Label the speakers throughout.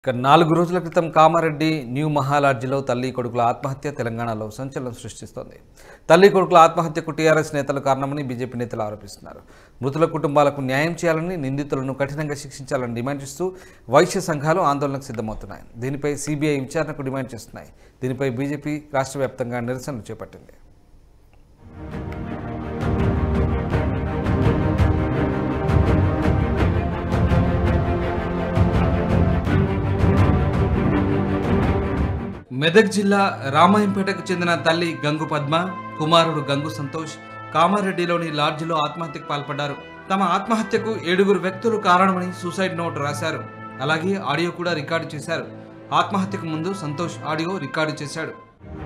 Speaker 1: ఇక నాలుగు రోజుల క్రితం కామారెడ్డి న్యూ మహాలాడ్జిలో తల్లి కొడుకుల ఆత్మహత్య తెలంగాణలో సంచలనం సృష్టిస్తోంది తల్లి కొడుకుల ఆత్మహత్యకు టీఆర్ఎస్ నేతలు కారణమని బీజేపీ నేతలు ఆరోపిస్తున్నారు మృతుల కుటుంబాలకు న్యాయం చేయాలని నిందితులను కఠినంగా శిక్షించాలని డిమాండ్ చేస్తూ వైశ్య సంఘాలు ఆందోళనకు సిద్ధమవుతున్నాయి దీనిపై సిబిఐ విచారణకు డిమాండ్ చేస్తున్నాయి దీనిపై బీజేపీ రాష్ట్ర వ్యాప్తంగా నిరసనలు చేపట్టింది మెదక్ జిల్లా రామాయంపేటకు చెందిన తల్లి గంగు పద్మ కుమారుడు గంగు సంతోష్ కామారెడ్డిలోని లాడ్జిలో ఆత్మహత్యకు పాల్పడ్డారు తమ ఆత్మహత్యకు ఏడుగురు వ్యక్తులు కారణమని సూసైడ్ నోట్ రాశారు అలాగే ఆడియో కూడా రికార్డు చేశారు ఆత్మహత్యకు ముందు సంతోష్ ఆడియో రికార్డు చేశాడు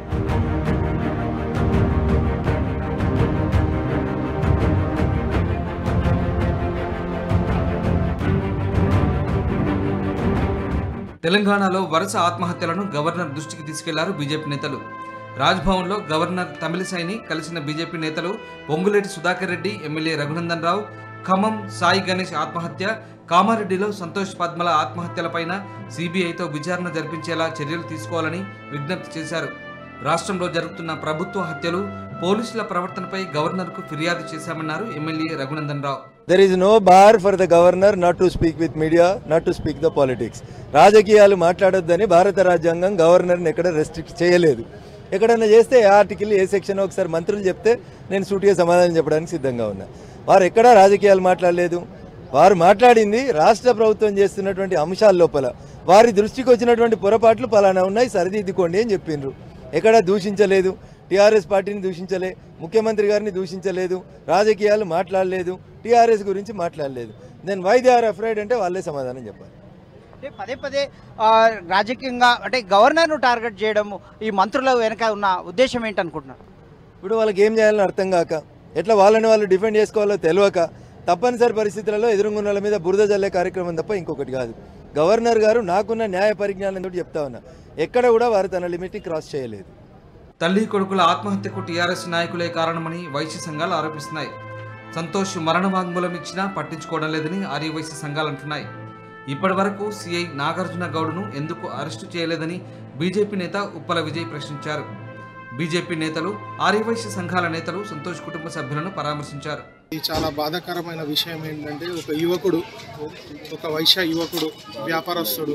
Speaker 1: తెలంగాణలో వరుస ఆత్మహత్యలను గవర్నర్ దృష్టికి తీసుకెళ్లారు బీజేపీ నేతలు రాజ్భవన్లో గవర్నర్ తమిళసైని కలిసిన బీజేపీ నేతలు పొంగులేటి సుధాకర్ రెడ్డి ఎమ్మెల్యే రఘునందన్ రావు ఖమ్మం సాయి గణేష్ ఆత్మహత్య కామారెడ్డిలో సంతోష్ పద్మల ఆత్మహత్యలపైన సిబిఐతో విచారణ జరిపించేలా చర్యలు తీసుకోవాలని విజ్ఞప్తి చేశారు రాష్ట్రంలో జరుగుతున్న ప్రభుత్వ హత్యలు పోలీసుల ప్రవర్తనపై గవర్నర్కు ఫిర్యాదు చేశామన్నారు MLA Raghunandan Rao
Speaker 2: there is no bar for the governor not to speak with media not to speak the politics రాజకీయాలు మాట్లాడొద్దని భారత రాజ్యాంగం గవర్నర్ని ఎక్కడ రెస్ట్రిక్ట్ చేయలేదు ఎక్కడైనా చేస్తే ఏ ఆర్టికల్ ఏ సెక్షన్ ఒకసారి మంత్రులు చెప్తే నేను సూటిగా సమాధానం చెప్పడానికి సిద్ధంగా ఉన్నా వారు ఎక్కడా రాజకీయాలు మాట్లాడలేదు వారు మాట్లాడింది రాష్ట్ర ప్రభుత్వం చేస్తున్నటువంటి అంశాల లోపల వారి దృష్టికి వచ్చినటువంటి పొరపాట్లు పలానా ఉన్నాయి సరిదిద్దుకోండి అని చెప్పిండ్రు ఎక్కడా దూషించలేదు టీఆర్ఎస్ పార్టీని దూషించలే ముఖ్యమంత్రి గారిని దూషించలేదు రాజకీయాలు మాట్లాడలేదు టీఆర్ఎస్ గురించి మాట్లాడలేదు then why they are afraid అంటే వాళ్ళే సమాధానం చెప్పాలి
Speaker 3: అంటే పదే పదే ఆ, రాజకీయంగా అంటే గవర్నర్ను టార్గెట్ చేయడం ఈ మంత్రుల వెనక ఉన్న ఉద్దేశం ఏంటనుకుంటున్నారు
Speaker 2: ఇప్పుడు వాళ్ళకి ఏం చేయాలని అర్థం కాక ఎట్లా వాళ్ళని వాళ్ళు డిఫెండ్ చేసుకోవాలో తెలియక తప్పనిసరి పరిస్థితులలో ఎదురుగున్నల మీద బురద జల్లే కార్యక్రమం తప్ప ఇంకొకటి కాదు గవర్నర్ గారు నాకున్న న్యాయ పరిజ్ఞానంతో చెప్తా ఉన్నా ఎక్కడ కూడా వారు తన లిమిట్ని క్రాస్ చేయలేదు
Speaker 1: తల్లి కొడుకుల ఆత్మహత్యకు టీఆర్ఎస్ నాయకులే కారణమని వైశ్య సంఘాలు ఆరోపిస్తున్నాయి సంతోష్ మరణ వాంగ్మూలం ఇచ్చినా పట్టించుకోవడం లేదని ఆర్య వైశ్య సంఘాలు అంటున్నాయి ఇప్పటి వరకు సిఐ నాగార్జున గౌడ్ను ఎందుకు అరెస్టు చేయలేదని బీజేపీ నేత ఉప్పల విజయ్ ప్రశ్నించారు బీజేపీ నేతలు ఆర్యవైశ్య సంఘాల నేతలు సంతోష్ కుటుంబ సభ్యులను పరామర్శించారు
Speaker 4: ఇది చాలా బాధాకరమైన విషయం ఏంటంటే ఒక యువకుడు ఒక వైశ్య యువకుడు వ్యాపారస్తుడు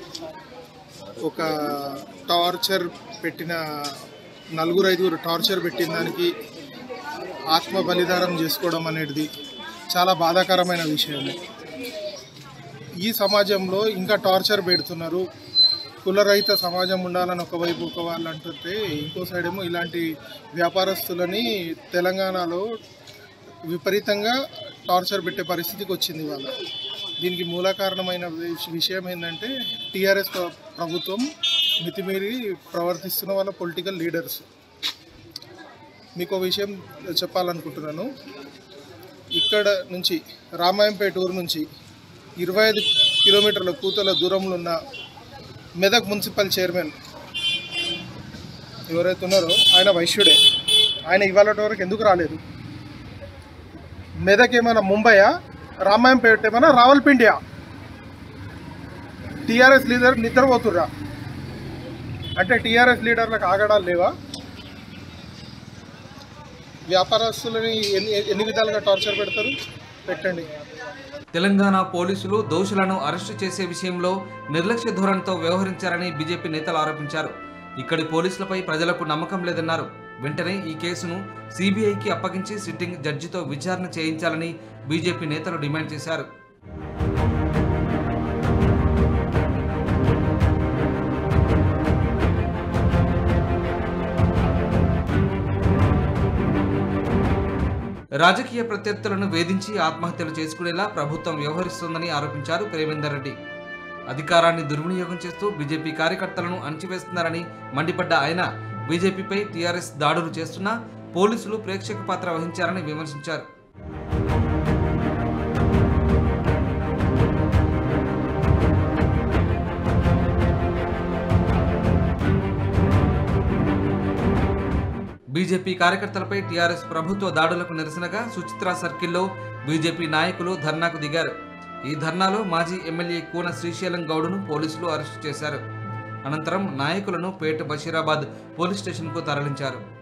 Speaker 4: ఒక టార్చర్ పెట్టిన నలుగురు ఐదుగురు టార్చర్ పెట్టిన దానికి ఆత్మ బలిదానం చేసుకోవడం అనేది చాలా బాధాకరమైన విషయం ఈ సమాజంలో ఇంకా టార్చర్ పెడుతున్నారు కులరహిత సమాజం ఉండాలని ఒకవైపు ఒక వాళ్ళు అంటుంటే ఇంకో సైడ్ ఏమో ఇలాంటి వ్యాపారస్తులని తెలంగాణలో విపరీతంగా టార్చర్ పెట్టే పరిస్థితికి వచ్చింది వాళ్ళ దీనికి మూల కారణమైన విష- విషయం ఏంటంటే టీఆర్ఎస్ ప్రభుత్వం మితిమీరి ప్రవర్తిస్తున్న వాళ్ళ పొలిటికల్ లీడర్స్ మీకు ఒక విషయం చెప్పాలనుకుంటున్నాను ఇక్కడ నుంచి రామాయంపేట ఊరు నుంచి ఇరవై ఐదు కిలోమీటర్ల కూతల దూరంలో ఉన్న మెదక్ మున్సిపల్ చైర్మన్ ఎవరైతే ఉన్నారో ఆయన వైశ్యుడే ఆయన ఇవాళ వరకు ఎందుకు రాలేదు మెదక్ ఏమైనా ముంబయా రామాయంపేట ఏమైనా రావల్పిండియా టీఆర్ఎస్ లీడర్ నిద్రపోతుర్రా అంటే టీఆర్ఎస్ లీడర్లకు ఆగడాలు లేవా వ్యాపారస్తులని ఎన్ని ఎన్ని విధాలుగా టార్చర్ పెడతారు పెట్టండి
Speaker 1: తెలంగాణ పోలీసులు దోషులను అరెస్టు చేసే విషయంలో నిర్లక్ష్య ధోరణితో వ్యవహరించారని బీజేపీ నేతలు ఆరోపించారు ఇక్కడి పోలీసులపై ప్రజలకు నమ్మకం లేదన్నారు వెంటనే ఈ కేసును సిబిఐకి అప్పగించి సిట్టింగ్ జడ్జితో విచారణ చేయించాలని బీజేపీ నేతలు డిమాండ్ చేశారు రాజకీయ ప్రత్యర్థులను వేధించి ఆత్మహత్యలు చేసుకునేలా ప్రభుత్వం వ్యవహరిస్తోందని ఆరోపించారు ప్రేమేందర్ రెడ్డి అధికారాన్ని దుర్వినియోగం చేస్తూ బీజేపీ కార్యకర్తలను అణచివేస్తున్నారని మండిపడ్డ ఆయన బీజేపీపై టీఆర్ఎస్ దాడులు చేస్తున్నా పోలీసులు ప్రేక్షక పాత్ర వహించారని విమర్శించారు బీజేపీ కార్యకర్తలపై టీఆర్ఎస్ ప్రభుత్వ దాడులకు నిరసనగా సుచిత్ర సర్కిల్లో బీజేపీ నాయకులు ధర్నాకు దిగారు ఈ ధర్నాలో మాజీ ఎమ్మెల్యే కూన శ్రీశైలం గౌడ్ను పోలీసులు అరెస్టు చేశారు అనంతరం నాయకులను పేట బషీరాబాద్ పోలీస్ స్టేషన్కు తరలించారు